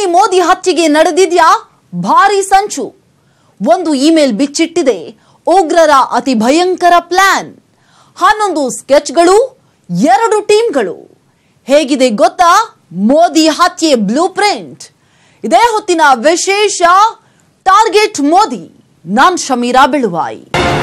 ಪ್ರಧಾನಿ ಮೋದಿ ಹತ್ಯೆಗೆ ನಡೆದಿದ್ಯಾ ಭಾರಿ ಸಂಚು ಒಂದು ಇಮೇಲ್ ಬಿಚ್ಚಿಟ್ಟಿದೆ ಉಗ್ರರ ಅತಿ ಭಯಂಕರ ಪ್ಲಾನ್ ಹನ್ನೊಂದು ಸ್ಕೆಚ್ಗಳು ಎರಡು ಟೀಮ್ಗಳು ಹೇಗಿದೆ ಗೊತ್ತಾ ಮೋದಿ ಹತ್ಯೆ ಬ್ಲೂ ಪ್ರಿಂಟ್ ಇದೇ ಹೊತ್ತಿನ ವಿಶೇಷ ಟಾರ್ಗೆಟ್ ಮೋದಿ ನಾನ್ ಶಮೀರಾ ಬೆಳುವಾಯಿ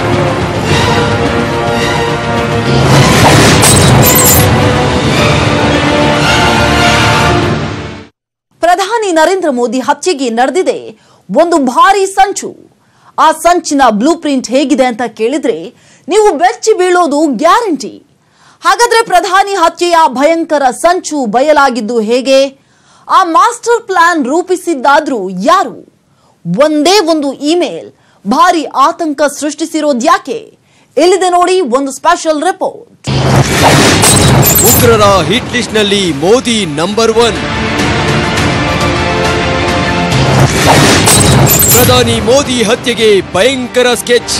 ಪ್ರಧಾನಿ ನರೇಂದ್ರ ಮೋದಿ ಹತ್ಯೆಗೆ ನಡೆದಿದೆ ಒಂದು ಭಾರಿ ಸಂಚು ಆ ಸಂಚಿನ ಬ್ಲೂ ಪ್ರಿಂಟ್ ಹೇಗಿದೆ ಅಂತ ಕೇಳಿದ್ರೆ ನೀವು ಬೆಚ್ಚಿ ಬೀಳೋದು ಗ್ಯಾರಂಟಿ ಹಾಗಾದ್ರೆ ಪ್ರಧಾನಿ ಹತ್ಯೆಯ ಭಯಂಕರ ಸಂಚು ಬಯಲಾಗಿದ್ದು ಹೇಗೆ ಆ ಮಾಸ್ಟರ್ ಪ್ಲಾನ್ ರೂಪಿಸಿದ್ದಾದ್ರೂ ಯಾರು ಒಂದೇ ಒಂದು ಇಮೇಲ್ ಭಾರಿ ಆತಂಕ ಸೃಷ್ಟಿಸಿರೋದ್ಯಾಕೆ ಇಲ್ಲಿದೆ ನೋಡಿ ಒಂದು ಸ್ಪೆಷಲ್ ರಿಪೋರ್ಟ್ ಉಗ್ರರ ಹಿಟ್ ಲಿಸ್ಟ್ ನಲ್ಲಿ ಮೋದಿ ನಂಬರ್ ಒನ್ ಪ್ರಧಾನಿ ಮೋದಿ ಹತ್ಯೆಗೆ ಭಯಂಕರ ಸ್ಕೆಚ್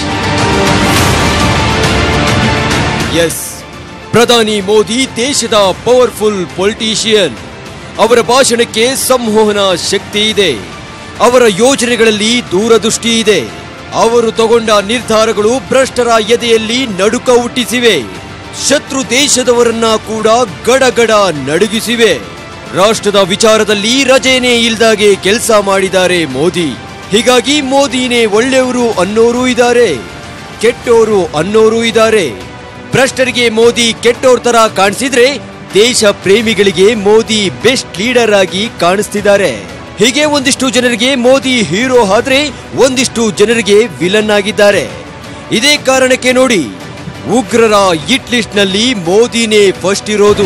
ಎಸ್ ಪ್ರಧಾನಿ ಮೋದಿ ದೇಶದ ಪವರ್ಫುಲ್ ಪೊಲಿಟಿಷಿಯನ್ ಅವರ ಭಾಷಣಕ್ಕೆ ಸಂವಹನ ಶಕ್ತಿ ಇದೆ ಅವರ ಯೋಜನೆಗಳಲ್ಲಿ ದೂರದೃಷ್ಟಿ ಇದೆ ಅವರು ತಗೊಂಡ ನಿರ್ಧಾರಗಳು ಭ್ರಷ್ಟರ ಎದೆಯಲ್ಲಿ ನಡುಕ ಹುಟ್ಟಿಸಿವೆ ಶತ್ರು ದೇಶದವರನ್ನ ಕೂಡ ಗಡಗಡ ನಡುಗಿಸಿವೆ ರಾಷ್ಟ್ರದ ವಿಚಾರದಲ್ಲಿ ರಜೆನೇ ಇಲ್ದಾಗೆ ಕೆಲಸ ಮಾಡಿದ್ದಾರೆ ಮೋದಿ ಹೀಗಾಗಿ ಮೋದಿನೇ ಒಳ್ಳೆಯವರು ಅನ್ನೋರು ಇದ್ದಾರೆ ಕೆಟ್ಟೋರು ಅನ್ನೋರು ಇದ್ದಾರೆ ಭ್ರಷ್ಟರಿಗೆ ಮೋದಿ ಕೆಟ್ಟೋರ್ ತರ ಕಾಣಿಸಿದ್ರೆ ದೇಶ ಪ್ರೇಮಿಗಳಿಗೆ ಮೋದಿ ಬೆಸ್ಟ್ ಲೀಡರ್ ಆಗಿ ಕಾಣಿಸ್ತಿದ್ದಾರೆ ಹೀಗೆ ಒಂದಿಷ್ಟು ಜನರಿಗೆ ಮೋದಿ ಹೀರೋ ಆದ್ರೆ ಒಂದಿಷ್ಟು ಜನರಿಗೆ ವಿಲನ್ ಆಗಿದ್ದಾರೆ ಇದೇ ಕಾರಣಕ್ಕೆ ನೋಡಿ ಉಗ್ರರ ಹಿಟ್ ಲಿಸ್ಟ್ ನಲ್ಲಿ ಮೋದಿನೇ ಫಸ್ಟ್ ಇರೋದು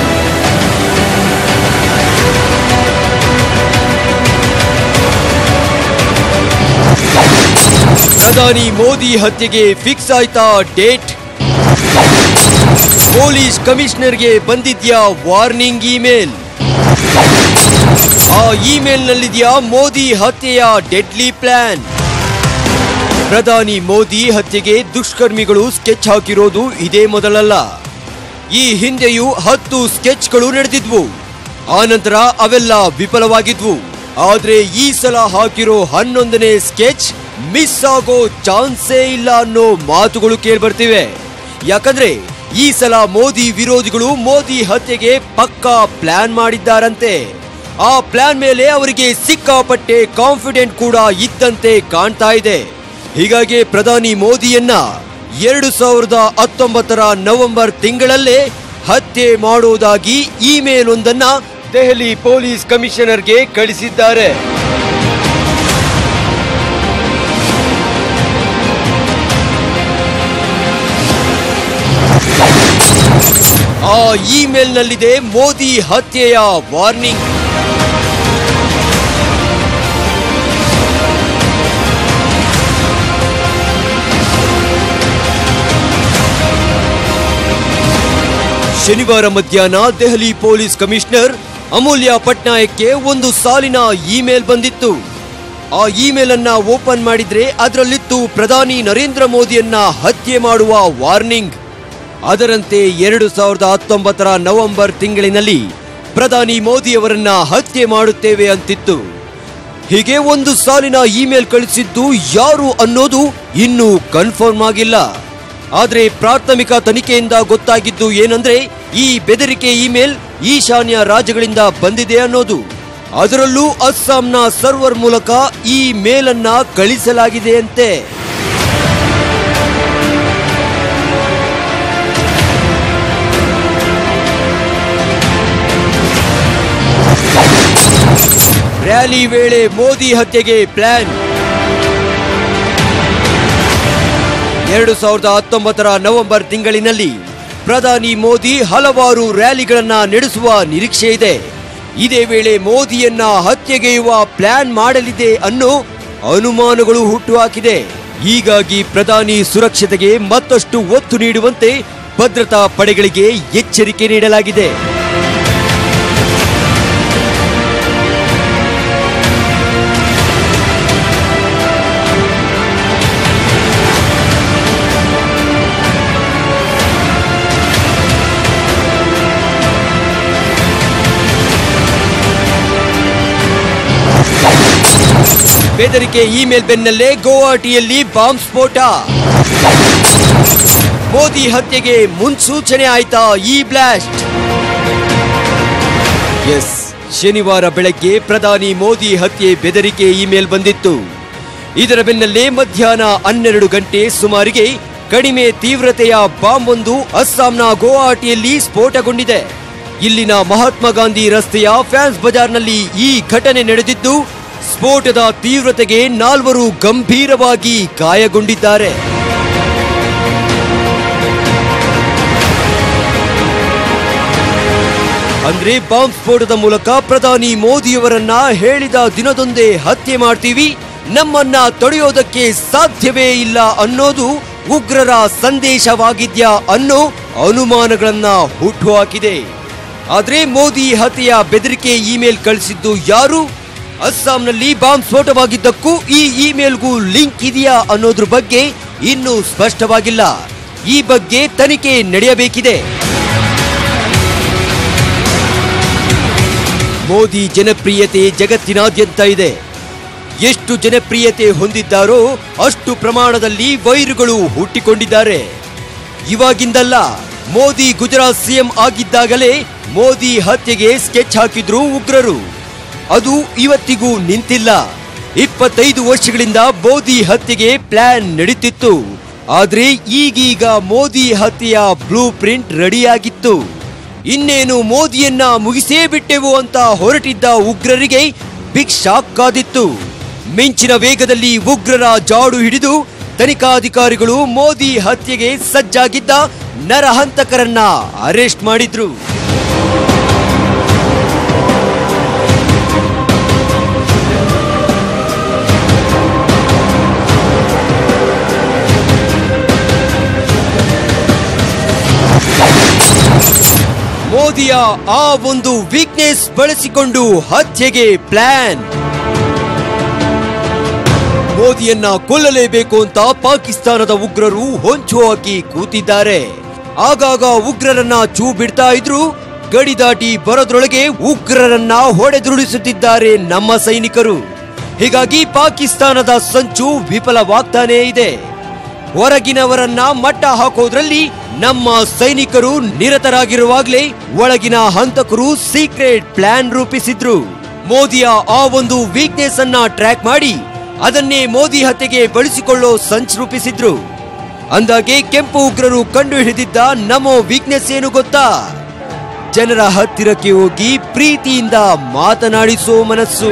ಪ್ರಧಾನಿ ಮೋದಿ ಹತ್ಯೆಗೆ ಫಿಕ್ಸ್ ಆಯ್ತಾ ಡೇಟ್ ಪೊಲೀಸ್ ಕಮಿಷನರ್ಗೆ ಬಂದಿದ್ಯಾ ವಾರ್ನಿಂಗ್ ಇಮೇಲ್ ಆ ಇಮೇಲ್ನಲ್ಲಿದ್ಯಾ ಮೋದಿ ಹತ್ಯೆಯ ಡೆಡ್ಲಿ ಪ್ಲಾನ್ ಪ್ರಧಾನಿ ಮೋದಿ ಹತ್ಯೆಗೆ ದುಷ್ಕರ್ಮಿಗಳು ಸ್ಕೆಚ್ ಹಾಕಿರೋದು ಇದೇ ಮೊದಲಲ್ಲ ಈ ಹಿಂದೆಯೂ ಹತ್ತು ಸ್ಕೆಚ್ಗಳು ನಡೆದಿದ್ವು ಆನಂತರ ಅವೆಲ್ಲ ವಿಫಲವಾಗಿದ್ವು ಆದ್ರೆ ಈ ಸಲ ಹಾಕಿರೋ ಹನ್ನೊಂದನೇ ಸ್ಕೆಚ್ ಮಿಸ್ ಆಗೋ ಚಾನ್ಸೇ ಇಲ್ಲ ಅನ್ನೋ ಮಾತುಗಳು ಕೇಳ್ಬರ್ತಿವೆ ಯಾಕಂದ್ರೆ ಈ ಸಲ ಮೋದಿ ವಿರೋಧಿಗಳು ಮೋದಿ ಹತ್ಯೆಗೆ ಪಕ್ಕಾ ಪ್ಲಾನ್ ಮಾಡಿದ್ದಾರಂತೆ ಆ ಪ್ಲಾನ್ ಮೇಲೆ ಅವರಿಗೆ ಸಿಕ್ಕಾಪಟ್ಟೆ ಕಾನ್ಫಿಡೆಂಟ್ ಕೂಡ ಇದ್ದಂತೆ ಕಾಣ್ತಾ ಇದೆ ಹೀಗಾಗಿ ಪ್ರಧಾನಿ ಮೋದಿಯನ್ನ ಎರಡು ಸಾವಿರದ ಹತ್ತೊಂಬತ್ತರ ನವೆಂಬರ್ ತಿಂಗಳಲ್ಲೇ ಹತ್ಯೆ ಮಾಡುವುದಾಗಿ ಇಮೇಲ್ ಒಂದನ್ನ ದೆಹಲಿ ಪೊಲೀಸ್ ಕಮಿಷನರ್ಗೆ ಕಳಿಸಿದ್ದಾರೆ ಆ ಇಮೇಲ್ನಲ್ಲಿದೆ ಮೋದಿ ಹತ್ಯೆಯ ವಾರ್ನಿಂಗ್ ಶನಿವಾರ ಮಧ್ಯಾಹ್ನ ದೆಹಲಿ ಪೊಲೀಸ್ ಕಮಿಷನರ್ ಅಮೂಲ್ಯ ಪಟ್ನಾಯಕ್ಗೆ ಒಂದು ಸಾಲಿನ ಇಮೇಲ್ ಬಂದಿತ್ತು ಆ ಇಮೇಲ್ ಅನ್ನ ಓಪನ್ ಮಾಡಿದ್ರೆ ಅದರಲ್ಲಿತ್ತು ಪ್ರಧಾನಿ ನರೇಂದ್ರ ಮೋದಿಯನ್ನ ಹತ್ಯೆ ಮಾಡುವ ವಾರ್ನಿಂಗ್ ಅದರಂತೆ ಎರಡು ಸಾವಿರದ ಹತ್ತೊಂಬತ್ತರ ನವೆಂಬರ್ ತಿಂಗಳಿನಲ್ಲಿ ಪ್ರಧಾನಿ ಮೋದಿಯವರನ್ನ ಹತ್ಯೆ ಮಾಡುತ್ತೇವೆ ಅಂತಿತ್ತು ಹೀಗೆ ಒಂದು ಸಾಲಿನ ಇಮೇಲ್ ಕಳಿಸಿದ್ದು ಯಾರು ಅನ್ನೋದು ಇನ್ನೂ ಕನ್ಫರ್ಮ್ ಆಗಿಲ್ಲ ಆದ್ರೆ ಪ್ರಾಥಮಿಕ ತನಿಖೆಯಿಂದ ಗೊತ್ತಾಗಿದ್ದು ಏನಂದ್ರೆ ಈ ಬೆದರಿಕೆ ಇಮೇಲ್ ಈಶಾನ್ಯ ರಾಜ್ಯಗಳಿಂದ ಬಂದಿದೆ ಅನ್ನೋದು ಅದರಲ್ಲೂ ಅಸ್ಸಾಂನ ಸರ್ವರ್ ಮೂಲಕ ಈ ಮೇಲನ್ನ ಕಳಿಸಲಾಗಿದೆಯಂತೆ ರ್ಯಾಲಿ ವೇಳೆ ಮೋದಿ ಹತ್ಯೆಗೆ ಪ್ಲಾನ್ ಎರಡು ಸಾವಿರದ ಹತ್ತೊಂಬತ್ತರ ನವೆಂಬರ್ ತಿಂಗಳಿನಲ್ಲಿ ಪ್ರಧಾನಿ ಮೋದಿ ಹಲವಾರು ರ್ಯಾಲಿಗಳನ್ನ ನಡೆಸುವ ನಿರೀಕ್ಷೆ ಇದೆ ಇದೇ ವೇಳೆ ಮೋದಿಯನ್ನ ಹತ್ಯೆಗೈಯುವ ಪ್ಲಾನ್ ಮಾಡಲಿದೆ ಅನ್ನೋ ಅನುಮಾನಗಳು ಹುಟ್ಟುಹಾಕಿದೆ ಹೀಗಾಗಿ ಪ್ರಧಾನಿ ಸುರಕ್ಷತೆಗೆ ಮತ್ತಷ್ಟು ಒತ್ತು ನೀಡುವಂತೆ ಭದ್ರತಾ ಪಡೆಗಳಿಗೆ ಎಚ್ಚರಿಕೆ ನೀಡಲಾಗಿದೆ ಬೆದರಿಕೆ ಇಮೇಲ್ ಬೆನ್ನಲ್ಲೇ ಗುವಾಹಟಿಯಲ್ಲಿ ಬಾಂಬ್ ಸ್ಫೋಟ ಮೋದಿ ಹತ್ಯೆಗೆ ಮುನ್ಸೂಚನೆ ಆಯ್ತಾ ಈ ಬ್ಲಾಸ್ಟ್ ಎಸ್ ಶನಿವಾರ ಬೆಳಗ್ಗೆ ಪ್ರಧಾನಿ ಮೋದಿ ಹತ್ಯೆ ಬೆದರಿಕೆ ಇಮೇಲ್ ಬಂದಿತ್ತು ಇದರ ಬೆನ್ನಲ್ಲೇ ಮಧ್ಯಾಹ್ನ ಹನ್ನೆರಡು ಗಂಟೆ ಸುಮಾರಿಗೆ ಕಡಿಮೆ ತೀವ್ರತೆಯ ಬಾಂಬ್ ಒಂದು ಅಸ್ಸಾಂನ ಗುವಾಹಟಿಯಲ್ಲಿ ಸ್ಫೋಟಗೊಂಡಿದೆ ಇಲ್ಲಿನ ಮಹಾತ್ಮ ಗಾಂಧಿ ರಸ್ತೆಯ ಫ್ಯಾನ್ಸ್ ಬಜಾರ್ನಲ್ಲಿ ಈ ಘಟನೆ ನಡೆದಿದ್ದು ಸ್ಫೋಟದ ತೀವ್ರತೆಗೆ ನಾಲ್ವರು ಗಂಭೀರವಾಗಿ ಗಾಯಗೊಂಡಿದ್ದಾರೆ ಅಂದ್ರೆ ಬಾಂಬ್ ಸ್ಫೋಟದ ಮೂಲಕ ಪ್ರಧಾನಿ ಮೋದಿಯವರನ್ನ ಹೇಳಿದ ದಿನದೊಂದೇ ಹತ್ಯೆ ಮಾಡ್ತೀವಿ ನಮ್ಮನ್ನ ತಡೆಯೋದಕ್ಕೆ ಸಾಧ್ಯವೇ ಇಲ್ಲ ಅನ್ನೋದು ಉಗ್ರರ ಸಂದೇಶವಾಗಿದ್ಯಾ ಅನ್ನೋ ಅನುಮಾನಗಳನ್ನ ಹುಟ್ಟುಹಾಕಿದೆ ಆದ್ರೆ ಮೋದಿ ಹತ್ಯೆಯ ಬೆದರಿಕೆ ಇಮೇಲ್ ಕಳಿಸಿದ್ದು ಯಾರು ಅಸ್ಸಾಂನಲ್ಲಿ ಬಾಂಬ್ ಸ್ಫೋಟವಾಗಿದ್ದಕ್ಕೂ ಈ ಇಮೇಲ್ಗೂ ಲಿಂಕ್ ಇದೆಯಾ ಅನ್ನೋದ್ರ ಬಗ್ಗೆ ಇನ್ನೂ ಸ್ಪಷ್ಟವಾಗಿಲ್ಲ ಈ ಬಗ್ಗೆ ತನಿಖೆ ನಡೆಯಬೇಕಿದೆ ಮೋದಿ ಜನಪ್ರಿಯತೆ ಜಗತ್ತಿನಾದ್ಯಂತ ಇದೆ ಎಷ್ಟು ಜನಪ್ರಿಯತೆ ಹೊಂದಿದ್ದಾರೋ ಅಷ್ಟು ಪ್ರಮಾಣದಲ್ಲಿ ವೈರುಗಳು ಹುಟ್ಟಿಕೊಂಡಿದ್ದಾರೆ ಇವಾಗಿಂದಲ್ಲ ಮೋದಿ ಗುಜರಾತ್ ಸಿಎಂ ಆಗಿದ್ದಾಗಲೇ ಮೋದಿ ಹತ್ಯೆಗೆ ಸ್ಕೆಚ್ ಹಾಕಿದ್ರು ಉಗ್ರರು ಅದು ಇವತ್ತಿಗೂ ನಿಂತಿಲ್ಲ ಇಪ್ಪತ್ತೈದು ವರ್ಷಗಳಿಂದ ಮೋದಿ ಹತ್ಯೆಗೆ ಪ್ಲಾನ್ ನಡೀತಿತ್ತು ಆದ್ರೆ ಈಗೀಗ ಮೋದಿ ಹತ್ಯೆಯ ಬ್ಲೂ ಪ್ರಿಂಟ್ ರೆಡಿಯಾಗಿತ್ತು ಇನ್ನೇನು ಮೋದಿಯನ್ನ ಮುಗಿಸೇ ಬಿಟ್ಟೆವು ಅಂತ ಹೊರಟಿದ್ದ ಉಗ್ರರಿಗೆ ಬಿಗ್ ಶಾಕ್ ಕಾದಿತ್ತು ಮಿಂಚಿನ ವೇಗದಲ್ಲಿ ಉಗ್ರರ ಜಾಡು ಹಿಡಿದು ತನಿಖಾಧಿಕಾರಿಗಳು ಮೋದಿ ಹತ್ಯೆಗೆ ಸಜ್ಜಾಗಿದ್ದ ನರಹಂತಕರನ್ನ ಅರೆಸ್ಟ್ ಮಾಡಿದ್ರು ಮೋದಿಯ ಆ ಒಂದು ವೀಕ್ನೆಸ್ ಬಳಸಿಕೊಂಡು ಹತ್ಯೆಗೆ ಪ್ಲಾನ್ ಮೋದಿಯನ್ನ ಕೊಲ್ಲಲೇಬೇಕು ಅಂತ ಪಾಕಿಸ್ತಾನದ ಉಗ್ರರು ಹೊಂಚು ಹಾಕಿ ಕೂತಿದ್ದಾರೆ ಆಗಾಗ ಉಗ್ರರನ್ನ ಚೂ ಬಿಡ್ತಾ ಇದ್ರು ಗಡಿ ದಾಟಿ ಬರೋದ್ರೊಳಗೆ ಉಗ್ರರನ್ನ ಹೊಡೆದುರುಳಿಸುತ್ತಿದ್ದಾರೆ ನಮ್ಮ ಸೈನಿಕರು ಹೀಗಾಗಿ ಪಾಕಿಸ್ತಾನದ ಸಂಚು ವಿಫಲವಾಗ್ತಾನೇ ಇದೆ ಹೊರಗಿನವರನ್ನ ಮಟ್ಟ ಹಾಕೋದ್ರಲ್ಲಿ ನಮ್ಮ ಸೈನಿಕರು ನಿರತರಾಗಿರುವಾಗಲೇ ಒಳಗಿನ ಹಂತಕರು ಸೀಕ್ರೆಟ್ ಪ್ಲಾನ್ ರೂಪಿಸಿದ್ರು ಮೋದಿಯ ಆ ಒಂದು ವೀಕ್ನೆಸ್ ಅನ್ನ ಟ್ರ್ಯಾಕ್ ಮಾಡಿ ಅದನ್ನೇ ಮೋದಿ ಹತ್ಯೆಗೆ ಬಳಸಿಕೊಳ್ಳೋ ಸಂಚ್ ರೂಪಿಸಿದ್ರು ಅಂದಾಗೆ ಕೆಂಪು ಉಗ್ರರು ಕಂಡು ಹಿಡಿದಿದ್ದ ನಮೋ ವೀಕ್ನೆಸ್ ಏನು ಗೊತ್ತಾ ಜನರ ಹತ್ತಿರಕ್ಕೆ ಹೋಗಿ ಪ್ರೀತಿಯಿಂದ ಮಾತನಾಡಿಸೋ ಮನಸ್ಸು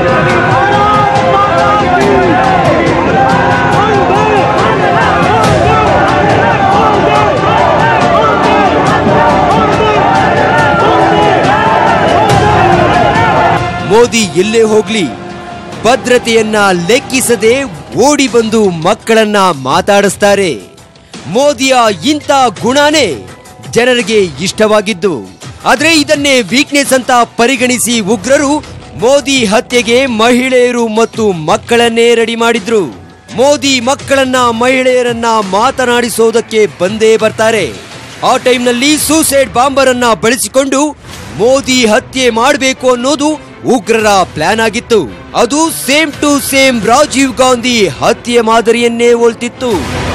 ಮೋದಿ ಎಲ್ಲೇ ಹೋಗ್ಲಿ ಭದ್ರತೆಯನ್ನ ಲೆಕ್ಕಿಸದೆ ಓಡಿ ಬಂದು ಮಕ್ಕಳನ್ನ ಮಾತಾಡಿಸ್ತಾರೆ ಮೋದಿಯ ಇಂಥ ಗುಣನೇ ಜನರಿಗೆ ಇಷ್ಟವಾಗಿದ್ದು ಆದ್ರೆ ಇದನ್ನೇ ವೀಕ್ನೆಸ್ ಅಂತ ಪರಿಗಣಿಸಿ ಉಗ್ರರು ಮೋದಿ ಹತ್ಯೆಗೆ ಮಹಿಳೆಯರು ಮತ್ತು ಮಕ್ಕಳನ್ನೇ ರೆಡಿ ಮಾಡಿದ್ರು ಮೋದಿ ಮಕ್ಕಳನ್ನ ಮಹಿಳೆಯರನ್ನ ಮಾತನಾಡಿಸೋದಕ್ಕೆ ಬಂದೇ ಬರ್ತಾರೆ ಆ ಟೈಮ್ನಲ್ಲಿ ಸೂಸೈಡ್ ಬಾಂಬರ್ ಅನ್ನ ಬಳಸಿಕೊಂಡು ಮೋದಿ ಹತ್ಯೆ ಮಾಡಬೇಕು ಅನ್ನೋದು ಉಗ್ರರ ಪ್ಲಾನ್ ಆಗಿತ್ತು ಅದು same to same Rajiv Gandhi ಹತ್ಯೆ ಮಾದರಿಯನ್ನೇ ಹೋಲ್ತಿತ್ತು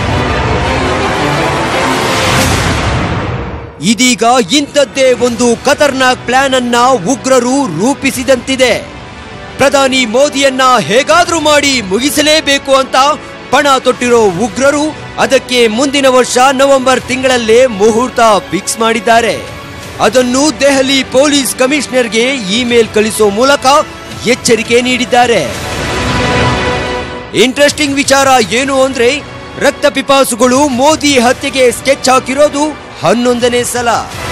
ಇದೀಗ ಇಂಥದ್ದೇ ಒಂದು ಖತರ್ನಾಕ್ ಪ್ಲಾನ್ ಅನ್ನ ಉಗ್ರರು ರೂಪಿಸಿದಂತಿದೆ ಪ್ರಧಾನಿ ಮೋದಿಯನ್ನ ಹೇಗಾದ್ರೂ ಮಾಡಿ ಮುಗಿಸಲೇಬೇಕು ಅಂತ ಪಣ ತೊಟ್ಟಿರೋ ಉಗ್ರರು ಅದಕ್ಕೆ ಮುಂದಿನ ವರ್ಷ ನವೆಂಬರ್ ತಿಂಗಳಲ್ಲೇ ಮುಹೂರ್ತ ಫಿಕ್ಸ್ ಮಾಡಿದ್ದಾರೆ ಅದನ್ನು ದೆಹಲಿ ಪೊಲೀಸ್ ಕಮಿಷನರ್ಗೆ ಇಮೇಲ್ ಕಳಿಸೋ ಮೂಲಕ ಎಚ್ಚರಿಕೆ ನೀಡಿದ್ದಾರೆ ಇಂಟ್ರೆಸ್ಟಿಂಗ್ ವಿಚಾರ ಏನು ಅಂದ್ರೆ ರಕ್ತ ಪಿಪಾಸುಗಳು ಮೋದಿ ಹತ್ಯೆಗೆ ಸ್ಕೆಚ್ ಹಾಕಿರೋದು ಹನ್ನೊಂದನೇ ಸಲ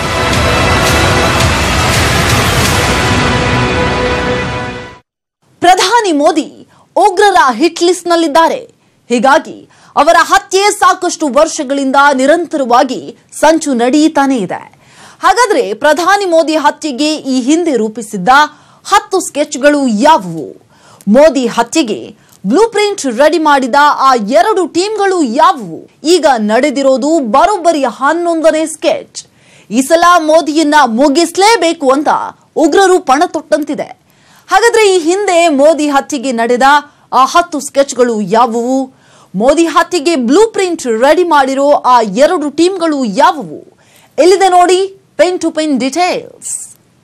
ಪ್ರಧಾನಿ ಮೋದಿ ಉಗ್ರರ ಹಿಟ್ ಲಿಸ್ಟ್ನಲ್ಲಿದ್ದಾರೆ ಹೀಗಾಗಿ ಅವರ ಹತ್ಯೆ ಸಾಕಷ್ಟು ವರ್ಷಗಳಿಂದ ನಿರಂತರವಾಗಿ ಸಂಚು ನಡೆಯುತ್ತಾನೇ ಇದೆ ಹಾಗಾದ್ರೆ ಪ್ರಧಾನಿ ಮೋದಿ ಹತ್ಯೆಗೆ ಈ ಹಿಂದೆ ರೂಪಿಸಿದ್ದ ಹತ್ತು ಸ್ಕೆಚ್ಗಳು ಯಾವುವು ಮೋದಿ ಹತ್ಯೆಗೆ ಬ್ಲೂ ಪ್ರಿಂಟ್ ರೆಡಿ ಮಾಡಿದ ಆ ಎರಡು ಟೀಮ್ಗಳು ಯಾವುವು ಈಗ ನಡೆದಿರೋದು ಬರೋಬ್ಬರಿ ಹನ್ನೊಂದನೇ ಸ್ಕೆಚ್ ಈ ಸಲ ಮೋದಿಯನ್ನ ಮುಗಿಸ್ಲೇಬೇಕು ಅಂತ ಉಗ್ರರು ಪಣ ತೊಟ್ಟಂತಿದೆ ಹಾಗಾದ್ರೆ ಈ ಹಿಂದೆ ಮೋದಿ ಹತ್ಯೆಗೆ ನಡೆದ ಆ ಹತ್ತು ಸ್ಕೆಚ್ಗಳು ಯಾವುವು ಮೋದಿ ಹತ್ಯೆಗೆ ಬ್ಲೂ ಪ್ರಿಂಟ್ ರೆಡಿ ಮಾಡಿರೋ ಆ ಎರಡು ಟೀಮ್ಗಳು ಯಾವುವು ಎಲ್ಲಿದೆ ನೋಡಿ ಪೆನ್ ಟು ಪೆನ್ ಡೀಟೇಲ್ಸ್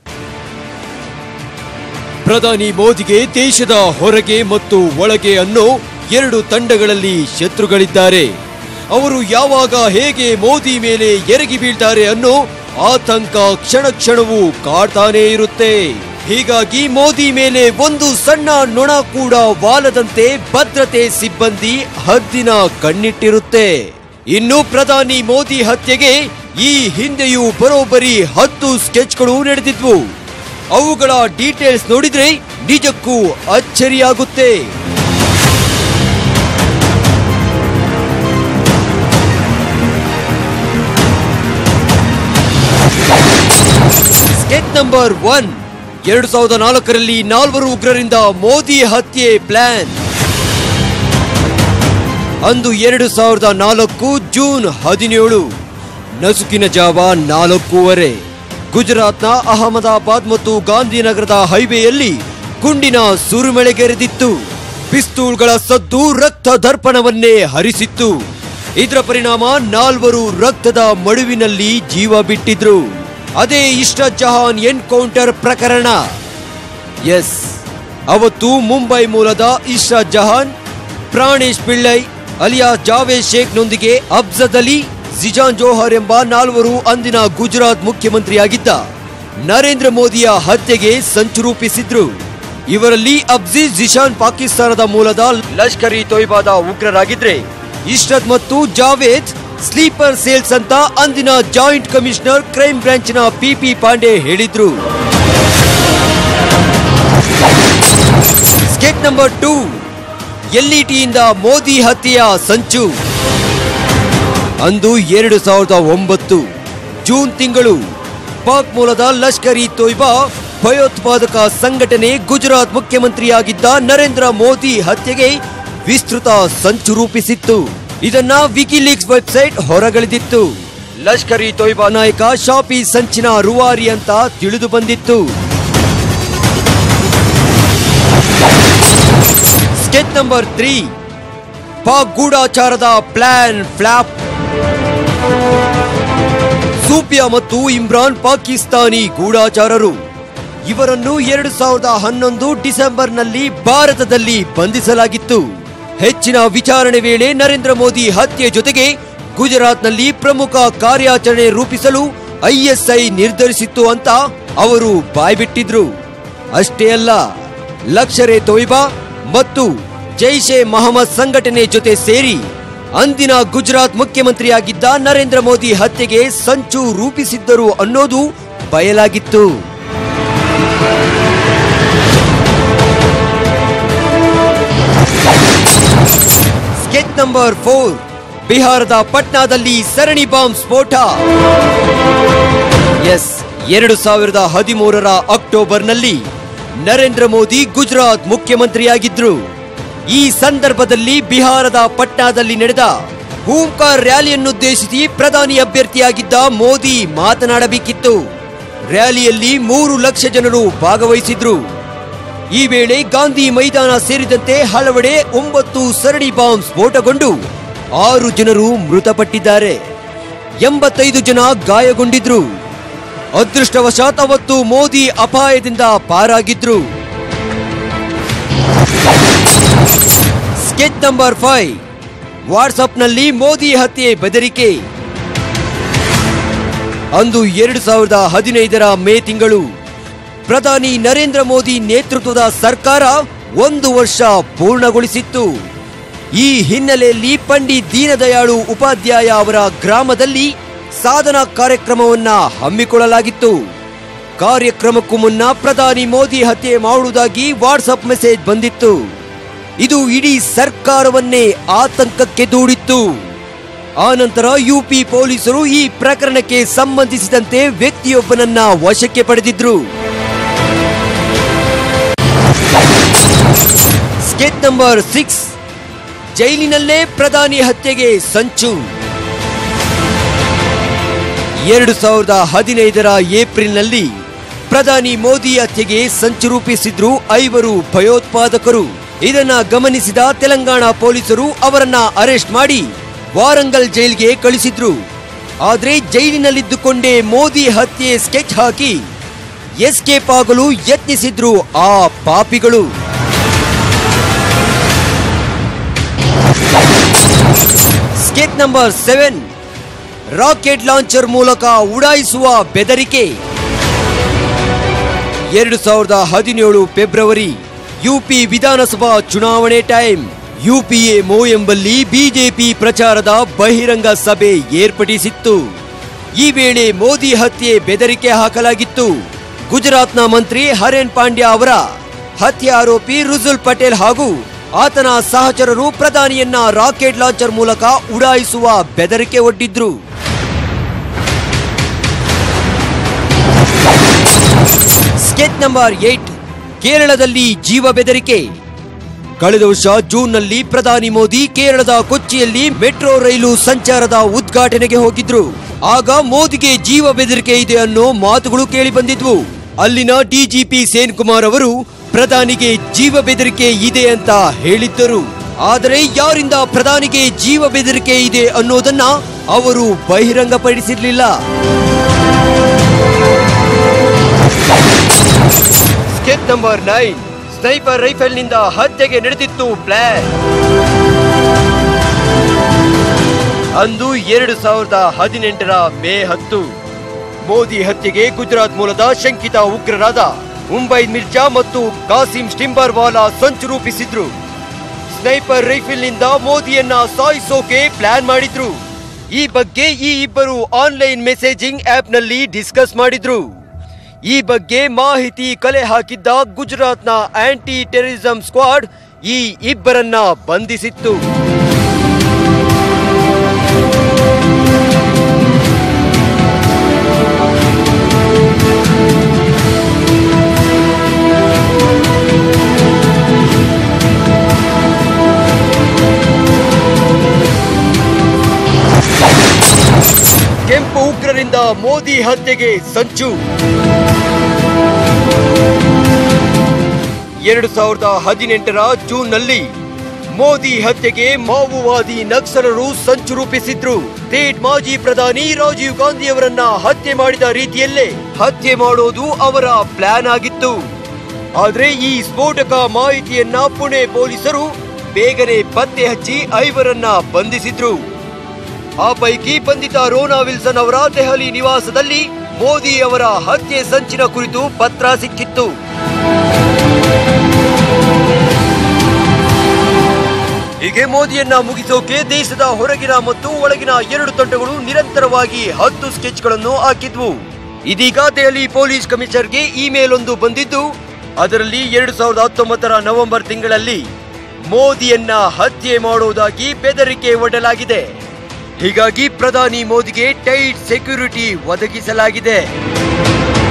ಪ್ರಧಾನಿ ಮೋದಿಗೆ ದೇಶದ ಹೊರಗೆ ಮತ್ತು ಒಳಗೆ ಅನ್ನೋ ಎರಡು ತಂಡಗಳಲ್ಲಿ ಶತ್ರುಗಳಿದ್ದಾರೆ ಅವರು ಯಾವಾಗ ಹೇಗೆ ಮೋದಿ ಮೇಲೆ ಎರಗಿ ಬೀಳ್ತಾರೆ ಅನ್ನೋ ಆತಂಕ ಕ್ಷಣ ಕ್ಷಣವೂ ಕಾಡ್ತಾನೇ ಇರುತ್ತೆ ಹೀಗಾಗಿ ಮೋದಿ ಮೇಲೆ ಒಂದು ಸಣ್ಣ ನೊಣ ಕೂಡ ವಾಲದಂತೆ ಭದ್ರತೆ ಸಿಬ್ಬಂದಿ ಹದ್ದಿನ ಕಣ್ಣಿಟ್ಟಿರುತ್ತೆ ಇನ್ನು ಪ್ರಧಾನಿ ಮೋದಿ ಹತ್ಯೆಗೆ ಈ ಹಿಂದೆಯೂ ಬರೋಬ್ಬರಿ ಹತ್ತು ಸ್ಕೆಚ್ಗಳು ನಡೆದಿದ್ವು ಅವುಗಳ ಡೀಟೇಲ್ಸ್ ನೋಡಿದ್ರೆ ನಿಜಕ್ಕೂ ಅಚ್ಚರಿಯಾಗುತ್ತೆ ಸ್ಕೆಚ್ ನಂಬರ್ ಒನ್ ಎರಡು ಸಾವಿರದ ನಾಲ್ಕರಲ್ಲಿ ನಾಲ್ವರು ಉಗ್ರರಿಂದ ಮೋದಿ ಹತ್ಯೆ ಪ್ಲಾನ್ ಅಂದು ಎರಡು ಸಾವಿರದ ನಾಲ್ಕು ಜೂನ್ ಹದಿನೇಳು ನಸುಕಿನ ಜಾವ ನಾಲ್ಕೂವರೆ ಗುಜರಾತ್ನ ಅಹಮದಾಬಾದ್ ಮತ್ತು ಗಾಂಧಿನಗರದ ಹೈವೇಯಲ್ಲಿ ಗುಂಡಿನ ಸುರುಮಳೆಗೆರೆದಿತ್ತು ಪಿಸ್ತೂಲ್ಗಳ ಸದ್ದು ರಕ್ತ ದರ್ಪಣವನ್ನೇ ಹರಿಸಿತ್ತು ಇದರ ಪರಿಣಾಮ ನಾಲ್ವರು ರಕ್ತದ ಮಡುವಿನಲ್ಲಿ ಜೀವ ಬಿಟ್ಟಿದ್ರು ಅದೇ ಇಷ್ಟ ಜಹಾನ್ ಎನ್ಕೌಂಟರ್ ಪ್ರಕರಣ ಎಸ್ ಅವತ್ತು ಮುಂಬೈ ಮೂಲದ ಇಶಾ ಜಹಾನ್ ಪ್ರಾಣೇಶ್ ಪಿಳ್ಳೈ ಅಲಿಯಾ ಜಾವೇದ್ ಶೇಖ್ನೊಂದಿಗೆ ಅಫ್ಜದ್ ಅಲಿ ಜಿಜಾನ್ ಜೋಹರ್ ಎಂಬ ನಾಲ್ವರು ಅಂದಿನ ಗುಜರಾತ್ ಮುಖ್ಯಮಂತ್ರಿಯಾಗಿದ್ದ ನರೇಂದ್ರ ಮೋದಿಯ ಹತ್ಯೆಗೆ ಸಂಚು ರೂಪಿಸಿದ್ರು ಇವರಲ್ಲಿ ಅಬ್ಜೀಜ್ ಜಿಶಾನ್ ಪಾಕಿಸ್ತಾನದ ಮೂಲದ ಲಷ್ಕರ್ ಇ ತೊಯ್ಬಾದ ಉಗ್ರರಾಗಿದ್ರೆ ಇಶ್ರತ್ ಮತ್ತು ಜಾವೇದ್ ಸ್ಲೀಪರ್ ಸೇಲ್ಸ್ ಅಂತ ಅಂದಿನ ಜಾಯಿಂಟ್ ಕಮಿಷನರ್ ಕ್ರೈಮ್ ಬ್ರಾಂಚ್ನ ಪಿಪಿ ಪಾಂಡೆ ಹೇಳಿದ್ರು ಸ್ಕೆಚ್ ನಂಬರ್ ಟೂ ಎಲ್ಇಟಿಯಿಂದ ಮೋದಿ ಹತ್ಯೆಯ ಸಂಚು ಅಂದು ಎರಡು ಸಾವಿರದ ಒಂಬತ್ತು ಜೂನ್ ತಿಂಗಳು ಪಾಕ್ ಮೂಲದ ಲಷ್ಕರ್ ಇ ತೊಯ್ಬಾ ಭಯೋತ್ಪಾದಕ ಸಂಘಟನೆ ಗುಜರಾತ್ ಮುಖ್ಯಮಂತ್ರಿಯಾಗಿದ್ದ ನರೇಂದ್ರ ಮೋದಿ ಹತ್ಯೆಗೆ ವಿಸ್ತೃತ ಸಂಚು ರೂಪಿಸಿತ್ತು ಇದನ್ನ ವಿಕಿಲೀಕ್ಸ್ ವೆಬ್ಸೈಟ್ ಹೊರಗೆಳೆದಿತ್ತು ಲಷ್ಕರ್ ಇ ತೊಯ್ಬಾ ನಾಯಕ ಶಾಪಿ ಸಂಚಿನ ರೂವಾರಿ ಅಂತ ತಿಳಿದು ಬಂದಿತ್ತು ಸ್ಕೆಚ್ ನಂಬರ್ ತ್ರೀ ಪಾಕ್ ಗೂಢಾಚಾರದ ಪ್ಲಾನ್ ಫ್ಲಾಪ್ ಸೂಫಿಯಾ ಮತ್ತು ಇಮ್ರಾನ್ ಪಾಕಿಸ್ತಾನಿ ಗೂಢಾಚಾರರು ಇವರನ್ನು ಎರಡು ಸಾವಿರದ ಹನ್ನೊಂದು ಡಿಸೆಂಬರ್ನಲ್ಲಿ ಭಾರತದಲ್ಲಿ ಬಂಧಿಸಲಾಗಿತ್ತು ಹೆಚ್ಚಿನ ವಿಚಾರಣೆ ವೇಳೆ ನರೇಂದ್ರ ಮೋದಿ ಹತ್ಯೆ ಜೊತೆಗೆ ಗುಜರಾತ್ನಲ್ಲಿ ಪ್ರಮುಖ ಕಾರ್ಯಾಚರಣೆ ರೂಪಿಸಲು ಐಎಸ್ಐ ನಿರ್ಧರಿಸಿತ್ತು ಅಂತ ಅವರು ಬಾಯ್ಬಿಟ್ಟಿದ್ರು ಅಷ್ಟೇ ಅಲ್ಲ ಲಕ್ಷರೆ ತೊಯ್ಬಾ ಮತ್ತು ಜೈಷೆ ಮಹಮ್ಮದ್ ಸಂಘಟನೆ ಜೊತೆ ಸೇರಿ ಅಂದಿನ ಗುಜರಾತ್ ಮುಖ್ಯಮಂತ್ರಿಯಾಗಿದ್ದ ನರೇಂದ್ರ ಮೋದಿ ಹತ್ಯೆಗೆ ಸಂಚು ರೂಪಿಸಿದ್ದರು ಅನ್ನೋದು ಬಯಲಾಗಿತ್ತು ಸ್ಕೆಚ್ ನಂಬರ್ ಫೋರ್ ಬಿಹಾರದ ಪಟ್ನಾದಲ್ಲಿ ಸರಣಿ ಬಾಂಬ್ ಸ್ಫೋಟ ಎಸ್ ಎರಡು ಸಾವಿರದ ಹದಿಮೂರರ ಅಕ್ಟೋಬರ್ನಲ್ಲಿ ನರೇಂದ್ರ ಮೋದಿ ಗುಜರಾತ್ ಮುಖ್ಯಮಂತ್ರಿಯಾಗಿದ್ರು ಈ ಸಂದರ್ಭದಲ್ಲಿ ಬಿಹಾರದ ಪಟ್ನಾದಲ್ಲಿ ನಡೆದ ಹೂಂಕಾರ್ ರ್ಯಾಲಿಯನ್ನುದ್ದೇಶಿಸಿ ಪ್ರಧಾನಿ ಅಭ್ಯರ್ಥಿಯಾಗಿದ್ದ ಮೋದಿ ಮಾತನಾಡಬೇಕಿತ್ತು ರ್ಯಾಲಿಯಲ್ಲಿ ಮೂರು ಲಕ್ಷ ಜನರು ಭಾಗವಹಿಸಿದ್ರು ಈ ವೇಳೆ ಗಾಂಧಿ ಮೈದಾನ ಸೇರಿದಂತೆ ಹಲವೆಡೆ ಒಂಬತ್ತು ಸರಣಿ ಬಾಂಬ್ ಸ್ಫೋಟಗೊಂಡು ಆರು ಜನರು ಮೃತಪಟ್ಟಿದ್ದಾರೆ ಎಂಬತ್ತೈದು ಜನ ಗಾಯಗೊಂಡಿದ್ರು ಅದೃಷ್ಟವಶಾತ್ ಅವತ್ತು ಮೋದಿ ಅಪಾಯದಿಂದ ಪಾರಾಗಿದ್ರು ಸ್ಕೆಚ್ ನಂಬರ್ ಫೈವ್ ವಾಟ್ಸ್ಆಪ್ನಲ್ಲಿ ಮೋದಿ ಹತ್ಯೆ ಬೆದರಿಕೆ ಅಂದು ಎರಡು ಸಾವಿರದ ಹದಿನೈದರ ಮೇ ತಿಂಗಳು ಪ್ರಧಾನಿ ನರೇಂದ್ರ ಮೋದಿ ನೇತೃತ್ವದ ಸರ್ಕಾರ ಒಂದು ವರ್ಷ ಪೂರ್ಣಗೊಳಿಸಿತ್ತು ಈ ಹಿನ್ನೆಲೆಯಲ್ಲಿ ಪಂಡಿತ್ ದೀನದಯಾಳು ಉಪಾಧ್ಯಾಯ ಅವರ ಗ್ರಾಮದಲ್ಲಿ ಸಾಧನಾ ಕಾರ್ಯಕ್ರಮವನ್ನ ಹಮ್ಮಿಕೊಳ್ಳಲಾಗಿತ್ತು ಕಾರ್ಯಕ್ರಮಕ್ಕೂ ಮುನ್ನ ಪ್ರಧಾನಿ ಮೋದಿ ಹತ್ಯೆ ಮಾಡುವುದಾಗಿ ವಾಟ್ಸಪ್ ಮೆಸೇಜ್ ಬಂದಿತ್ತು ಇದು ಇಡೀ ಸರ್ಕಾರವನ್ನೇ ಆತಂಕಕ್ಕೆ ದೂಡಿತ್ತು ಆನಂತರ ಯುಪಿ ಪೊಲೀಸರು ಈ ಪ್ರಕರಣಕ್ಕೆ ಸಂಬಂಧಿಸಿದಂತೆ ವ್ಯಕ್ತಿಯೊಬ್ಬನನ್ನ ವಶಕ್ಕೆ ಪಡೆದಿದ್ರು ಸ್ಕೆಚ್ ನಂಬರ್ ಸಿಕ್ಸ್ ಜೈಲಿನಲ್ಲೇ ಪ್ರಧಾನಿ ಹತ್ಯೆಗೆ ಸಂಚು ಎರಡು ಸಾವಿರದ ಹದಿನೈದರ ಏಪ್ರಿಲ್ನಲ್ಲಿ ಪ್ರಧಾನಿ ಮೋದಿ ಹತ್ಯೆಗೆ ಸಂಚು ರೂಪಿಸಿದ್ರು ಐವರು ಭಯೋತ್ಪಾದಕರು ಇದನ್ನ ಗಮನಿಸಿದ ತೆಲಂಗಾಣ ಪೊಲೀಸರು ಅವರನ್ನ ಅರೆಸ್ಟ್ ಮಾಡಿ ವಾರಂಗಲ್ ಜೈಲ್ಗೆ ಕಳಿಸಿದ್ರು ಆದ್ರೆ ಜೈಲಿನಲ್ಲಿದ್ದುಕೊಂಡೇ ಮೋದಿ ಹತ್ಯೆ ಸ್ಕೆಚ್ ಹಾಕಿ ಎಸ್ಕೇಪ್ ಆಗಲು ಯತ್ನಿಸಿದ್ರು ಆ ಪಾಪಿಗಳು sketch number seven rocket launcher ಮೂಲಕ ಉಡಾಯಿಸುವ ಬೆದರಿಕೆ ಎರಡು ಸಾವಿರದ ಹದಿನೇಳು ಫೆಬ್ರವರಿ ಯುಪಿ ವಿಧಾನಸಭಾ ಚುನಾವಣೆ ಟೈಮ್ ಯುಪಿಎ ಮೋ ಎಂಬಲ್ಲಿ ಬಿಜೆಪಿ ಪ್ರಚಾರದ ಬಹಿರಂಗ ಸಭೆ ಏರ್ಪಡಿಸಿತ್ತು ಈ ವೇಳೆ ಮೋದಿ ಹತ್ಯೆ ಬೆದರಿಕೆ ಹಾಕಲಾಗಿತ್ತು ಗುಜರಾತ್ನ ಮಂತ್ರಿ ಹರೇನ್ ಪಾಂಡ್ಯ ಅವರ ಹತ್ಯೆ ಆರೋಪಿ ರುಜುಲ್ ಪಟೇಲ್ ಹಾಗೂ ಆತನ ಸಹಚರರು ಪ್ರಧಾನಿಯನ್ನ ರಾಕೆಟ್ ಲಾಂಚರ್ ಮೂಲಕ ಉಡಾಯಿಸುವ ಬೆದರಿಕೆ ಒಡ್ಡಿದ್ರು ಸ್ಕೆಚ್ ನಂಬರ್ ಏಟ್ ಕೇರಳದಲ್ಲಿ ಜೀವ ಬೆದರಿಕೆ ಕಳೆದ ವರ್ಷ ಜೂನ್ನಲ್ಲಿ ಪ್ರಧಾನಿ ಮೋದಿ ಕೇರಳದ ಕೊಚ್ಚಿಯಲ್ಲಿ ಮೆಟ್ರೋ ರೈಲು ಸಂಚಾರದ ಉದ್ಘಾಟನೆಗೆ ಹೋಗಿದ್ರು ಆಗ ಮೋದಿಗೆ ಜೀವ ಬೆದರಿಕೆ ಇದೆ ಅನ್ನೋ ಮಾತುಗಳು ಕೇಳಿ ಬಂದಿದ್ವು ಅಲ್ಲಿನ ಡಿಜಿಪಿ ಸೇನ್ ಕುಮಾರ್ ಅವರು ಪ್ರಧಾನಿಗೆ ಜೀವ ಬೆದರಿಕೆ ಇದೆ ಅಂತ ಹೇಳಿದ್ದರು ಆದರೆ ಯಾರಿಂದ ಪ್ರಧಾನಿಗೆ ಜೀವ ಬೆದರಿಕೆ ಇದೆ ಅನ್ನೋದನ್ನ ಅವರು ಬಹಿರಂಗಪಡಿಸಿರ್ಲಿಲ್ಲ ಸ್ಕೆಚ್ ನಂಬರ್ ನೈನ್ ಸ್ನೈಪರ್ ರೈಫಲ್ನಿಂದ ಹತ್ಯೆಗೆ ನಡೆದಿತ್ತು ಪ್ಲಾನ್ ಅಂದು ಎರಡು ಸಾವಿರದ ಹದಿನೆಂಟರ ಮೇ ಹತ್ತು ಮೋದಿ ಹತ್ಯೆಗೆ ಗುಜರಾತ್ ಮೂಲದ ಶಂಕಿತ ಉಗ್ರರಾದ ಮುಂಬೈ ಮಿರ್ಜಾ ಮತ್ತು ಕಾಸಿಂ ಸ್ಟಿಂಬರ್ವಾಲಾ ಸಂಚು ರೂಪಿಸಿದ್ರು ಸ್ನೈಪರ್ ರೈಫಲ್ನಿಂದ ಮೋದಿಯನ್ನ ಸಾಯಿಸೋಕೆ ಪ್ಲಾನ್ ಮಾಡಿದ್ರು ಈ ಬಗ್ಗೆ ಈ ಇಬ್ಬರು ಆನ್ಲೈನ್ ಮೆಸೇಜಿಂಗ್ ಆಪ್ನಲ್ಲಿ ಡಿಸ್ಕಸ್ ಮಾಡಿದ್ರು ಈ ಬಗ್ಗೆ ಮಾಹಿತಿ ಕಲೆ ಹಾಕಿದ್ದ ಗುಜರಾತ್ನ ಆಂಟಿ ಟೆರರಿಸಂ ಸ್ಕ್ವಾಡ್ ಈ ಇಬ್ಬರನ್ನ ಬಂಧಿಸಿತ್ತು ಕೆಂಪು ಉಗ್ರರಿಂದ ಮೋದಿ ಹತ್ಯೆಗೆ ಸಂಚು ಎರಡು ಸಾವಿರದ ಹದಿನೆಂಟರ ಜೂನ್ನಲ್ಲಿ ಮೋದಿ ಹತ್ಯೆಗೆ ಮಾವೋವಾದಿ ನಕ್ಸಲರು ಸಂಚು ರೂಪಿಸಿದ್ರು ಸ್ಟೇಟ್ ಮಾಜಿ ಪ್ರಧಾನಿ ರಾಜೀವ್ ಗಾಂಧಿ ಅವರನ್ನ ಹತ್ಯೆ ಮಾಡಿದ ರೀತಿಯಲ್ಲೇ ಹತ್ಯೆ ಮಾಡೋದು ಅವರ ಪ್ಲಾನ್ ಆಗಿತ್ತು ಆದ್ರೆ ಈ ಸ್ಫೋಟಕ ಮಾಹಿತಿಯನ್ನ ಪುಣೆ ಪೊಲೀಸರು ಬೇಗನೆ ಪತ್ತೆ ಹಚ್ಚಿ ಐವರನ್ನ ಬಂಧಿಸಿದ್ರು ಆ ಪೈಕಿ ಬಂಧಿತ ರೋನಾ ವಿಲ್ಸನ್ ಅವರ ದೆಹಲಿ ನಿವಾಸದಲ್ಲಿ ಮೋದಿ ಅವರ ಹತ್ಯೆ ಸಂಚಿನ ಕುರಿತು ಪತ್ರ ಸಿಕ್ಕಿತ್ತು ಹೀಗೆ ಮೋದಿಯನ್ನ ಮುಗಿಸೋಕೆ ದೇಶದ ಹೊರಗಿನ ಮತ್ತು ಒಳಗಿನ ಎರಡು ತಂಡಗಳು ನಿರಂತರವಾಗಿ ಹತ್ತು ಸ್ಕೆಚ್ಗಳನ್ನು ಹಾಕಿದ್ವು ಇದೀಗ ದೆಹಲಿ ಪೊಲೀಸ್ ಕಮಿಷನರ್ಗೆ ಇಮೇಲ್ ಒಂದು ಬಂದಿದ್ದು ಅದರಲ್ಲಿ ಎರಡು ಸಾವಿರದ ಹತ್ತೊಂಬತ್ತರ ನವೆಂಬರ್ ತಿಂಗಳಲ್ಲಿ ಮೋದಿಯನ್ನ ಹತ್ಯೆ ಮಾಡುವುದಾಗಿ ಬೆದರಿಕೆ ಒಡ್ಡಲಾಗಿದೆ ಹೀಗಾಗಿ ಪ್ರಧಾನಿ ಮೋದಿಗೆ ಟೈಟ್ ಸೆಕ್ಯೂರಿಟಿ ಒದಗಿಸಲಾಗಿದೆ